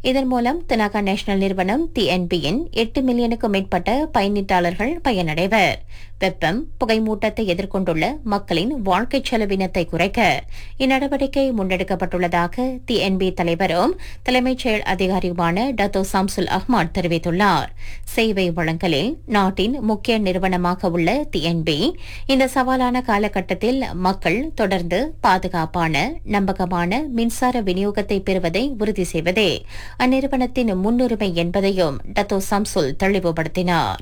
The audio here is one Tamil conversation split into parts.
இதன் மூலம் தெனாகா நேஷனல் நிறுவனம் டிஎன்பியின் எட்டு மில்லியனுக்கும் மேற்பட்ட பயனீட்டாளர்கள் பயனடைவர் வெப்பம் புகைமூட்டத்தை எதிர்கொண்டுள்ள மக்களின் வாழ்க்கை செலவினத்தை குறைக்க இந்நடவடிக்கை முன்னெடுக்கப்பட்டுள்ளதாக டிஎன்பி தலைவரும் தலைமைச் செயல் அதிகாரியுமான டத்தோ சாம்சுல் அஹ்மத் தெரிவித்துள்ளார் சேவை வழங்கலில் நாட்டின் முக்கிய நிறுவனமாக உள்ள டிஎன்பி இந்த சவாலான காலகட்டத்தில் மக்கள் தொடர்ந்து பாதுகாப்பான நம்பகமான மின்சார விநியோகத்தை பெறுவதை உறுதி செய்வதே அந்நிறுவனத்தின் முன்னுரிமை என்பதையும் டத்தோ சம்சுல் தெளிவுபடுத்தினார்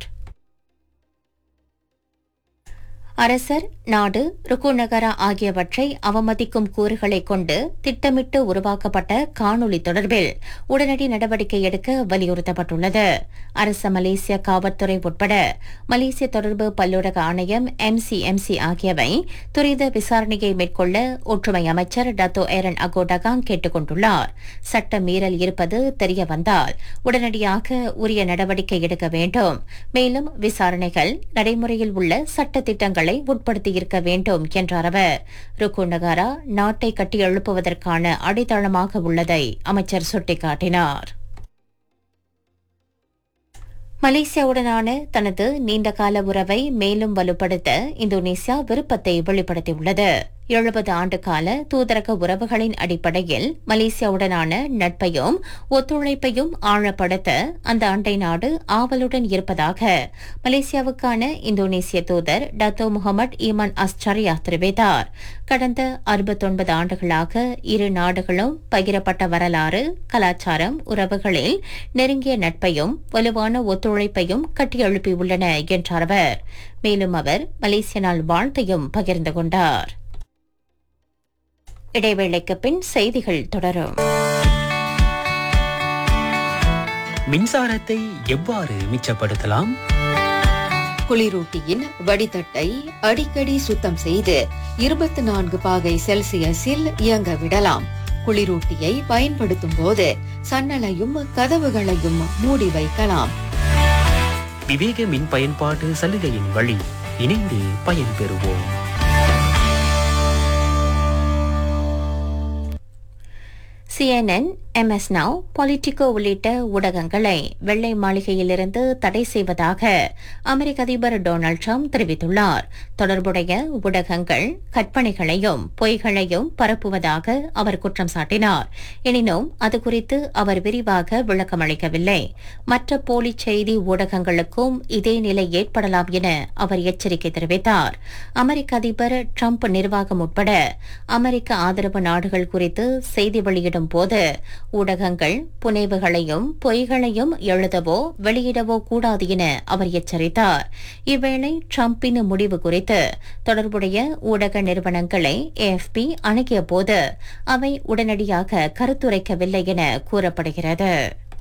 அரசர் நாடு ருக்கு நகரா ஆகியவற்றை அவமதிக்கும் கூறுகளை கொண்டு திட்டமிட்டு உருவாக்கப்பட்ட காணொலி தொடர்பில் உடனடி நடவடிக்கை எடுக்க வலியுறுத்தப்பட்டுள்ளது அரச மலேசிய காவல்துறை உட்பட மலேசிய தொடர்பு பல்லூடக ஆணையம் எம்சிஎம்சி ஆகியவை துரித விசாரணையை மேற்கொள்ள ஒற்றுமை அமைச்சர் டத்தோ ஏரன் அகோடகாங் கேட்டுக் கொண்டுள்ளார் சட்ட மீறல் இருப்பது தெரிய வந்தால் உடனடியாக உரிய நடவடிக்கை எடுக்க வேண்டும் மேலும் விசாரணைகள் நடைமுறையில் உள்ள சட்ட திட்டங்களை உட்படுத்தியிருக்க வேண்டும் என்றார் அவர் ருக்கு நகாரா நாட்டை கட்டியெழுப்புவதற்கான அடித்தளமாக உள்ளதை அமைச்சர் சுட்டிக்காட்டினார் மலேசியாவுடனான தனது நீண்டகால உறவை மேலும் வலுப்படுத்த இந்தோனேசியா விருப்பத்தை வெளிப்படுத்தியுள்ளது எழுபது ஆண்டு கால தூதரக உறவுகளின் அடிப்படையில் மலேசியாவுடனான நட்பையும் ஒத்துழைப்பையும் ஆழப்படுத்த அந்த அண்டை நாடு ஆவலுடன் இருப்பதாக மலேசியாவுக்கான இந்தோனேசிய தூதர் டத்தோ முகமது ஈமான் அஸ்சரியா தெரிவித்தார் கடந்த அறுபத்தொன்பது ஆண்டுகளாக இரு நாடுகளும் பகிரப்பட்ட வரலாறு கலாச்சாரம் உறவுகளில் நெருங்கிய நட்பையும் வலுவான ஒத்துழைப்பையும் கட்டியெழுப்பியுள்ளன என்றார் அவர் மேலும் அவர் மலேசிய நாள் வாழ்த்தையும் பகிர்ந்து கொண்டார் இடைவேளைக்கு பின் செய்திகள் தொடரும் மின்சாரத்தை எவ்வாறு மிச்சப்படுத்தலாம் குளிரூட்டியின் வடிதட்டை அடிக்கடி சுத்தம் செய்து இருபத்தி நான்கு பாகை செல்சியஸில் இயங்க விடலாம் குளிரூட்டியை பயன்படுத்தும் போது சன்னலையும் கதவுகளையும் மூடி வைக்கலாம் விவேக மின் பயன்பாட்டு சலுகையின் வழி இணைந்து பயன்பெறுவோம் சிஎன்என் எம்எஸ் நவ் பொலிட்டிகோ உள்ளிட்ட ஊடகங்களை வெள்ளை மாளிகையிலிருந்து தடை செய்வதாக அமெரிக்க அதிபர் டொனால்டு ட்ரம்ப் தெரிவித்துள்ளார் தொடர்புடைய ஊடகங்கள் கற்பனைகளையும் பொய்களையும் பரப்புவதாக அவர் குற்றம் சாட்டினார் எனினும் அது குறித்து அவர் விரிவாக விளக்கமளிக்கவில்லை மற்ற போலி செய்தி ஊடகங்களுக்கும் இதே நிலை ஏற்படலாம் என அவர் எச்சரிக்கை தெரிவித்தார் அமெரிக்க அதிபர் ட்ரம்ப் நிர்வாகம் உட்பட அமெரிக்க ஆதரவு நாடுகள் குறித்து செய்தி வெளியிடும் போது ஊடகங்கள் புனைவுகளையும் பொய்களையும் எழுதவோ வெளியிடவோ கூடாது என அவர் எச்சரித்தார் இவ்வேளை ட்ரம்பின் முடிவு குறித்து தொடர்புடைய ஊடக நிறுவனங்களை ஏஎஃப்பி அணுகிய போது அவை உடனடியாக கருத்துரைக்கவில்லை என கூறப்படுகிறது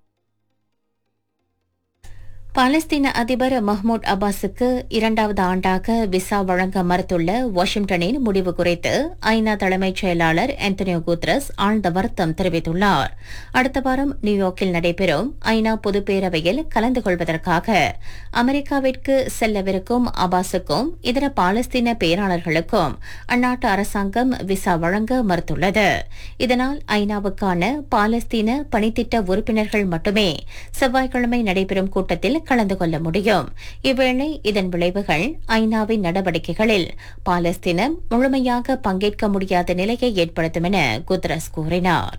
பாலஸ்தீன அதிபர் மஹ்மூத் அப்பாஸுக்கு இரண்டாவது ஆண்டாக விசா வழங்க மறுத்துள்ள வாஷிங்டனின் முடிவு குறித்து ஐநா தலைமைச் செயலாளர் ஆந்தனியோ குத்ரஸ் ஆழ்ந்த வருத்தம் தெரிவித்துள்ளார் அடுத்த வாரம் நியூயார்க்கில் நடைபெறும் ஐநா பொதுப்பேரவையில் கலந்து கொள்வதற்காக அமெரிக்காவிற்கு செல்லவிருக்கும் அப்பாஸுக்கும் இதர பாலஸ்தீன பேராளர்களுக்கும் அந்நாட்டு அரசாங்கம் விசா வழங்க மறுத்துள்ளது இதனால் ஐநாவுக்கான பாலஸ்தீன பணித்திட்ட உறுப்பினர்கள் மட்டுமே செவ்வாய்க்கிழமை நடைபெறும் கூட்டத்தில் கலந்து கொள்ள முடியும் இவ்வேளை இதன் விளைவுகள் ஐநாவின் நடவடிக்கைகளில் பாலஸ்தீனம் முழுமையாக பங்கேற்க முடியாத நிலையை ஏற்படுத்தும் என குத்ரஸ் கூறினார்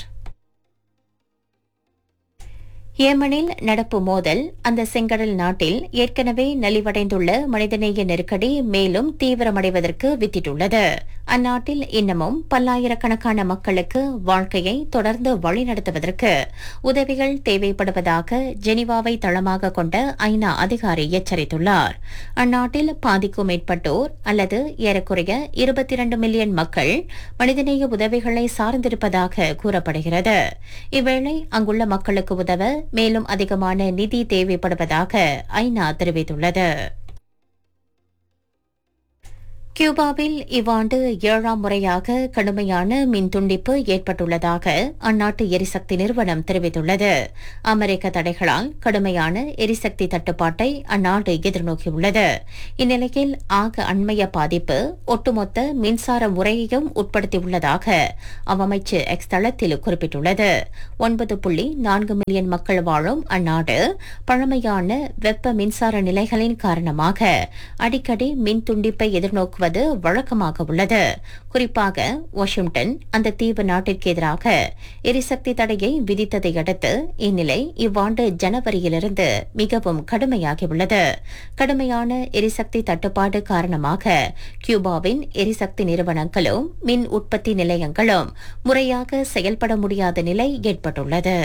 ஏமனில் நடப்பு மோதல் அந்த செங்கடல் நாட்டில் ஏற்கனவே நலிவடைந்துள்ள மனிதநேய நெருக்கடி மேலும் தீவிரமடைவதற்கு வித்திட்டுள்ளது அந்நாட்டில் இன்னமும் பல்லாயிரக்கணக்கான மக்களுக்கு வாழ்க்கையை தொடர்ந்து வழிநடத்துவதற்கு உதவிகள் தேவைப்படுவதாக ஜெனீவாவை தளமாக கொண்ட ஐநா அதிகாரி எச்சரித்துள்ளார் அந்நாட்டில் பாதிக்கும் மேற்பட்டோர் அல்லது ஏறக்குறைய இருபத்தி இரண்டு மில்லியன் மக்கள் மனிதநேய உதவிகளை சார்ந்திருப்பதாக கூறப்படுகிறது இவ்வேளை அங்குள்ள மக்களுக்கு உதவ மேலும் அதிகமான நிதி தேவைப்படுவதாக ஐநா தெரிவித்துள்ளது கியூபாவில் இவ்வாண்டு ஏழாம் முறையாக கடுமையான மின் துண்டிப்பு ஏற்பட்டுள்ளதாக அந்நாட்டு எரிசக்தி நிறுவனம் தெரிவித்துள்ளது அமெரிக்க தடைகளால் கடுமையான எரிசக்தி தட்டுப்பாட்டை அந்நாடு எதிர்நோக்கியுள்ளது இந்நிலையில் ஆக அண்மைய பாதிப்பு ஒட்டுமொத்த மின்சார முறையையும் உட்படுத்தியுள்ளதாக அவ்வமைச்சு எக்ஸ் தளத்தில் குறிப்பிட்டுள்ளது ஒன்பது புள்ளி நான்கு மில்லியன் மக்கள் வாழும் அந்நாடு பழமையான வெப்ப மின்சார நிலைகளின் காரணமாக அடிக்கடி மின் துண்டிப்பை எதிர்நோக்குவது வழக்கமாக உள்ளது குறிப்பாக வாஷிங்டன் அந்த தீவு நாட்டிற்கு எதிராக எரிசக்தி தடையை விதித்ததை அடுத்து இந்நிலை இவ்வாண்டு ஜனவரியிலிருந்து மிகவும் கடுமையாகியுள்ளது கடுமையான எரிசக்தி தட்டுப்பாடு காரணமாக கியூபாவின் எரிசக்தி நிறுவனங்களும் மின் உற்பத்தி நிலையங்களும் முறையாக செயல்பட முடியாத நிலை ஏற்பட்டுள்ளது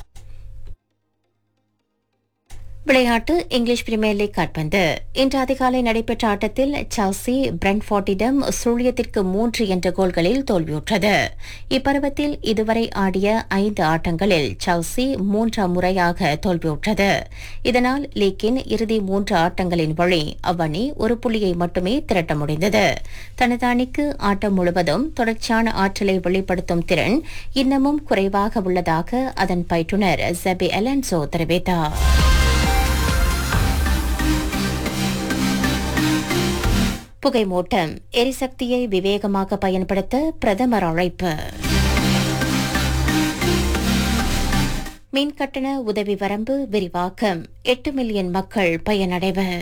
விளையாட்டு இங்கிலீஷ் பிரீமியர் லீக் கால்பந்து இன்று அதிகாலை நடைபெற்ற ஆட்டத்தில் செல்சி பிரென்ஃபோர்டிடம் சுழியத்திற்கு மூன்று என்ற கோல்களில் தோல்வியுற்றது இப்பருவத்தில் இதுவரை ஆடிய ஐந்து ஆட்டங்களில் செல்சி மூன்றாம் முறையாக தோல்வியுற்றது இதனால் லீக்கின் இறுதி மூன்று ஆட்டங்களின் வழி அவ்வணி ஒரு புள்ளியை மட்டுமே திரட்ட முடிந்தது தனது அணிக்கு ஆட்டம் முழுவதும் தொடர்ச்சியான ஆற்றலை வெளிப்படுத்தும் திறன் இன்னமும் குறைவாக உள்ளதாக அதன் பயிற்றுநர் ஜெபி எலன்சோ தெரிவித்தார் புகைமூட்டம் எரிசக்தியை விவேகமாக பயன்படுத்த பிரதமர் அழைப்பு மின் கட்டண உதவி வரம்பு விரிவாக்கம் எட்டு மில்லியன் மக்கள் பயனடைவர்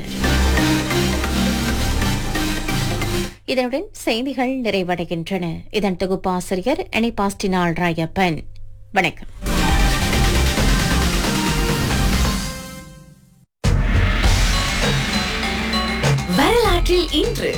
இதனுடன் செய்திகள் நிறைவடைகின்றன இதன் தொகுப்பாசிரியர் எனிபாஸ்டினால் ராயப்பன் வணக்கம் வரலாற்றில் இன்று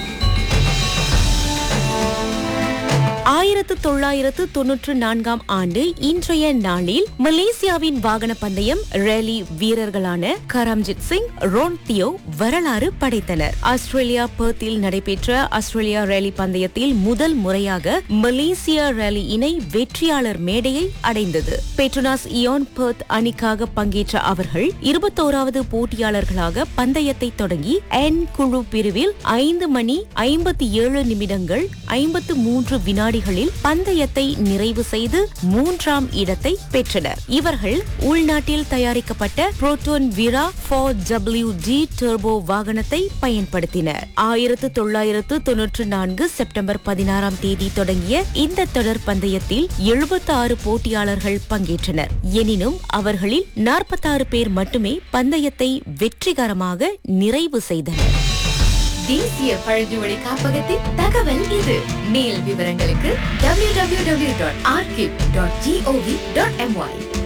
ஆயிரத்து தொள்ளாயிரத்து தொன்னூற்று நான்காம் ஆண்டு இன்றைய நாளில் மலேசியாவின் வாகன பந்தயம் ரேலி வீரர்களான கரம்ஜித் சிங் ரோன் தியோ வரலாறு படைத்தனர் ஆஸ்திரேலியா பெர்த்தில் நடைபெற்ற ஆஸ்திரேலியா ரேலி பந்தயத்தில் முதல் முறையாக மலேசியா ரேலி இணை வெற்றியாளர் மேடையை அடைந்தது பெட்ரோனாஸ் இயான் பெர்த் அணிக்காக பங்கேற்ற அவர்கள் இருபத்தோராவது போட்டியாளர்களாக பந்தயத்தை தொடங்கி என் குழு பிரிவில் ஐந்து மணி ஐம்பத்தி ஏழு நிமிடங்கள் ஐம்பத்து மூன்று வினாடிகளில் பந்தயத்தை நிறைவு செய்து மூன்றாம் இடத்தை பெற்றனர் இவர்கள் உள்நாட்டில் தயாரிக்கப்பட்ட Proton Wira four W D turbo வாகனத்தை பயன்படுத்தினர் ஆயிரத்து தொள்ளாயிரத்து தொன்னூற்று நான்கு செப்டம்பர் பதினாறாம் தேதி தொடங்கிய இந்த தொடர் பந்தயத்தில் எழுபத்தி ஆறு போட்டியாளர்கள் பங்கேற்றனர் எனினும் அவர்களில் நாற்பத்தாறு பேர் மட்டுமே பந்தயத்தை வெற்றிகரமாக நிறைவு செய்தனர் தேசிய பழங்குடி காப்பகத்தின் தகவல் இது மேல் விவரங்களுக்கு www.archive.gov.my